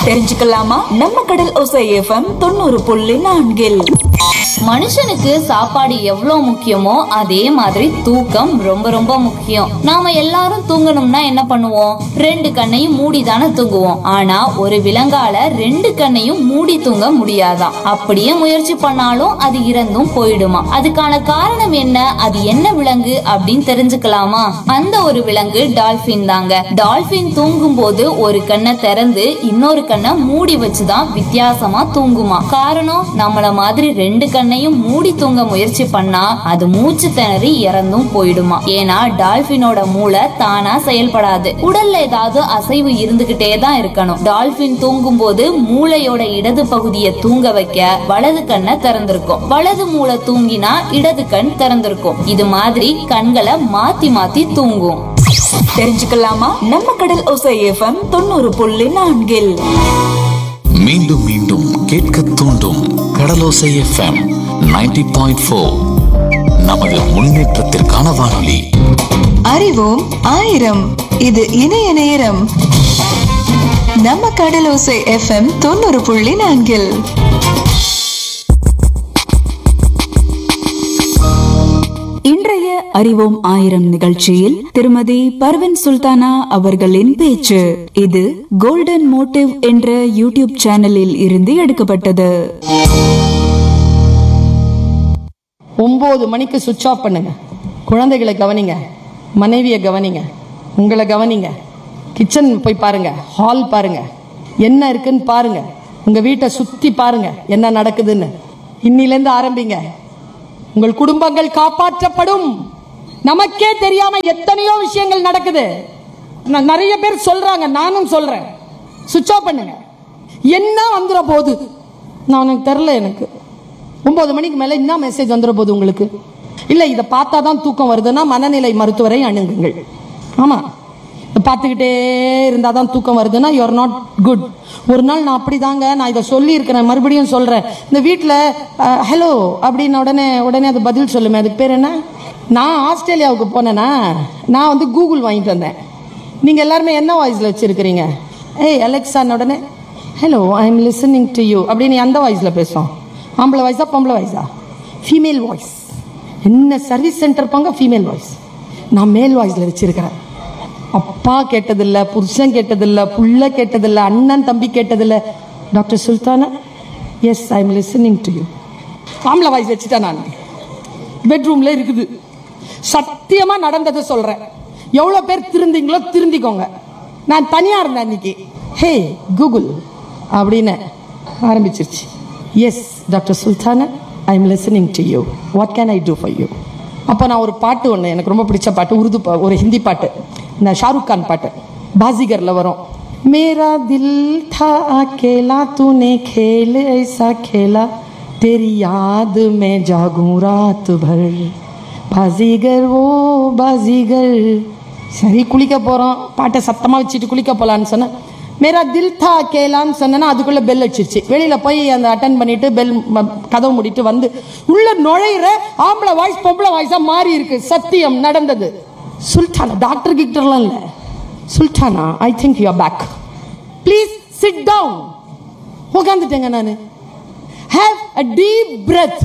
தெரிஞ்சுக்கலாமா நம்ம கடல் ஒசை எஃப்எம் தொண்ணூறு புள்ளி நான்கில் மனுஷனுக்கு சாப்பாடு எவ்வளவு முக்கியமோ அதே மாதிரி தூக்கம் ரொம்ப ரொம்ப முக்கியம் நாம எல்லாரும் தூங்கணும்னா என்ன பண்ணுவோம் ரெண்டு கண்ணையும் மூடி தானே தூங்குவோம் ஆனா ஒரு விலங்கால ரெண்டு கண்ணையும் மூடி தூங்க முடியாதாம் அப்படியே முயற்சி பண்ணாலும் அது இறந்தும் போயிடுமா அதுக்கான காரணம் என்ன அது என்ன விலங்கு அப்படின்னு தெரிஞ்சுக்கலாமா அந்த ஒரு விலங்கு டால்பின் தாங்க டால்பின் தூங்கும் போது ஒரு கண்ணை திறந்து இன்னொரு கண்ணை மூடி வச்சுதான் வித்தியாசமா தூங்குமா காரணம் நம்மள மாதிரி ரெண்டு கண்ணையும் மூடி தூங்க முயற்சி பண்ணா அது மூச்சு திணறி இறந்தும் போயிடுமா ஏன்னா டால்பினோட மூளை தானா செயல்படாது உடல்ல ஏதாவது அசைவு இருந்துகிட்டே தான் இருக்கணும் டால்பின் தூங்கும் போது மூளையோட இடது பகுதியை தூங்க வைக்க வலது கண்ணை திறந்திருக்கும் வலது மூளை தூங்கினா இடது கண் திறந்திருக்கும் இது மாதிரி கண்களை மாத்தி மாத்தி தூங்கும் தெரிஞ்சுக்கலாமா நம்ம கடல் ஒசை எஃப்எம் தொண்ணூறு புள்ளி நான்கில் மீண்டும் மீண்டும் கேட்க தூண்டும் கடலோசை எஃப்எம் 90.4 பாயிண்ட் ஃபோர் நமது முன்னேற்றத்திற்கான வானொலி அறிவோம் ஆயிரம் இது இணைய நேரம் நம்ம கடலோசை எஃப்எம் தொண்ணூறு புள்ளி நான்கில் இன்றைய அறிவோம் ஆயிரம் நிகழ்ச்சியில் திருமதி பர்வின் சுல்தானா அவர்களின் பேச்சு இது கோல்டன் மோட்டிவ் என்ற யூடியூப் சேனலில் இருந்து எடுக்கப்பட்டது ஒம்பது மணிக்கு சுவிட்ச் ஆஃப் பண்ணுங்க குழந்தைகளை கவனிங்க மனைவியை கவனிங்க உங்களை கவனிங்க கிச்சன் போய் பாருங்க ஹால் பாருங்க என்ன இருக்குன்னு பாருங்க உங்க வீட்டை சுத்தி பாருங்க என்ன நடக்குதுன்னு இன்னிலேருந்து ஆரம்பிங்க உங்கள் குடும்பங்கள் காப்பாற்றப்படும் நமக்கே தெரியாம எத்தனையோ விஷயங்கள் நடக்குது ந- நிறைய பேர் சொல்றாங்க நானும் சொல்றேன் சுவிட்ச் ஆஃப் பண்ணுங்க என்ன வந்துட போகுது நான் எனக்கு தெரில எனக்கு ஒன்பது மணிக்கு மேல என்ன மெசேஜ் வந்துட போகுது உங்களுக்கு இல்ல இதை பார்த்தா தான் தூக்கம் வருதுன்னா மனநிலை மருத்துவரை அணுகுங்கள் ஆமா இதை பார்த்துக்கிட்டே இருந்தால் தான் தூக்கம் வருதுன்னா யூஆர் நாட் குட் ஒரு நாள் நான் அப்படிதாங்க நான் இதை சொல்லியிருக்கிறேன் மறுபடியும் சொல்கிறேன் இந்த வீட்டில் ஹலோ அப்படின்னு உடனே உடனே அது பதில் சொல்லுமே அதுக்கு பேர் என்ன நான் ஆஸ்திரேலியாவுக்கு போனேன்னா நான் வந்து கூகுள் வாங்கிட்டு வந்தேன் நீங்கள் எல்லாருமே என்ன வாய்ஸில் வச்சுருக்கிறீங்க ஏய் அலெக்ஸான்னு உடனே hello I am listening to you அப்படின்னு எந்த வாய்ஸில் பேசுவோம் ஆம்பளை வாய்ஸா பொம்பளை வாய்ஸா ஃபீமேல் வாய்ஸ் என்ன சர்வீஸ் சென்டர் போங்க ஃபீமேல் வாய்ஸ் நான் மேல் வாய்ஸில் வச்சிருக்கிறேன் அப்பா கேட்டதில்ல புருஷன் கேட்டதில்ல புள்ள கேட்டதில்ல அண்ணன் தம்பி கேட்டதில்ல doctor Sultana yes I am listening to you ஆம்பளை வாய்ஸ் வச்சுட்டேன் நான் பெட்ரூம்ல இருக்குது சத்தியமா நடந்ததை சொல்றேன் எவ்வளோ பேர் திருந்தீங்களோ திருந்திக்கோங்க நான் தனியா இருந்தேன் அன்னைக்கு ஹே கூகுள் அப்படின்னு ஆரம்பிச்சிருச்சு yes doctor Sultana I am listening to you what can I do for you அப்போ நான் ஒரு பாட்டு ஒன்று எனக்கு ரொம்ப பிடிச்ச பாட்டு உருது பா- ஒரு ஹிந்தி பாட்டு இந்த ஷாருக் கான் பாட்டு பாசிகரில் வரும் मेरा दिल था अकेला तूने खेल ऐसा खेला तेरी याद में जागूं रात भर बाजीगर वो बाजीगर சரி குளிக்க போகிறோம் பாட்டை சத்தமாக வச்சுட்டு குளிக்க போகலான்னு சொன்னேன் மேரா தில் தா கேலான்னு சொன்னேன்னா அதுக்குள்ளே பெல் அடிச்சிருச்சு வெளியில் போய் அந்த அட்டன் பண்ணிட்டு பெல் ம- கதவு மூடிட்டு வந்து உள்ள நுழையிற ஆம்பளை வாய்ஸ் பொம்பளை வாய்ஸாக மாறி இருக்கு சத்தியம் நடந்தது சுல்தானா டாக்டர் கிட்டர்லாம் இல்லை Sultana I think you back please sit down உட்காந்துட்டேங்க நான் ஹேவ் அ டீப் பிரெத்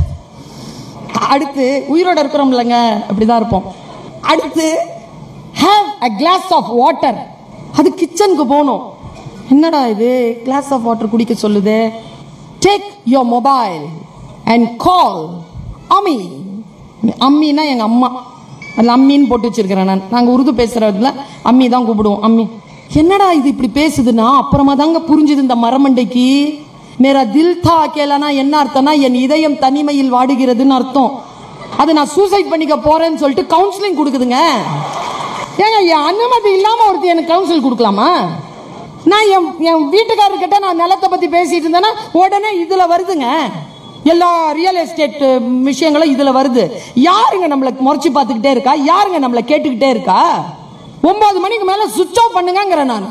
அடுத்து உயிரோட இருக்கிறோம் இல்லைங்க அப்படிதான் இருப்போம் அடுத்து have a glass of water அது கிச்சனுக்கு போகணும் என்னடா இது கிளாஸ் ஆஃப் வாட்டர் குடிக்க சொல்லுது take your mobile and call அம்மி அம்மின்னா எங்கள் அம்மா அதில் அம்மின்னு போட்டு வச்சிருக்கிறேன் நான் நாங்கள் உருது பேசுகிறதுல அம்மி தான் கூப்பிடுவோம் அம்மி என்னடா இது இப்படி பேசுதுன்னா அப்புறமா தாங்க புரிஞ்சுது இந்த மரமண்டைக்கு மேரா தில் தா கேலனா என்ன அர்த்தம்னா என் இதயம் தனிமையில் வாடுகிறதுன்னு அர்த்தம் அது நான் சூசைட் பண்ணிக்க போறேன்னு சொல்லிட்டு கவுன்சிலிங் கொடுக்குதுங்க ஏங்க என் அனுமதி இல்லாம ஒருத்தி எனக்கு கவுன்சில் கொடுக்கலாமா நான் என் என் வீட்டுக்காரர்கிட்ட நான் நிலத்தை பத்தி பேசிட்டு இருந்தேன்னா உடனே இதுல வருதுங்க எல்லா ரியல் எஸ்டேட் விஷயங்களும் இதுல வருது யாருங்க நம்மளை முறைச்சு பார்த்துக்கிட்டே இருக்கா யாருங்க நம்மளை கேட்டுக்கிட்டே இருக்கா ஒன்பது மணிக்கு மேல சுவிட்ச் ஆஃப் பண்ணுங்கிறேன் நான்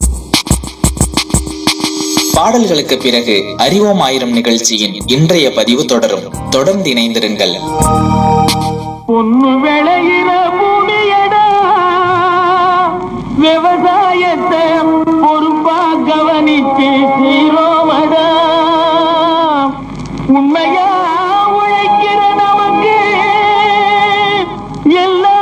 பாடல்களுக்கு பிறகு அறிவோம் ஆயிரம் நிகழ்ச்சியின் இன்றைய பதிவு தொடரும் தொடர்ந்து இணைந்திருங்கள் பொண்ணு விளையிற பூமியடா விவசாயத்தை பொறுப்பா கவனிச்சு உண்மைய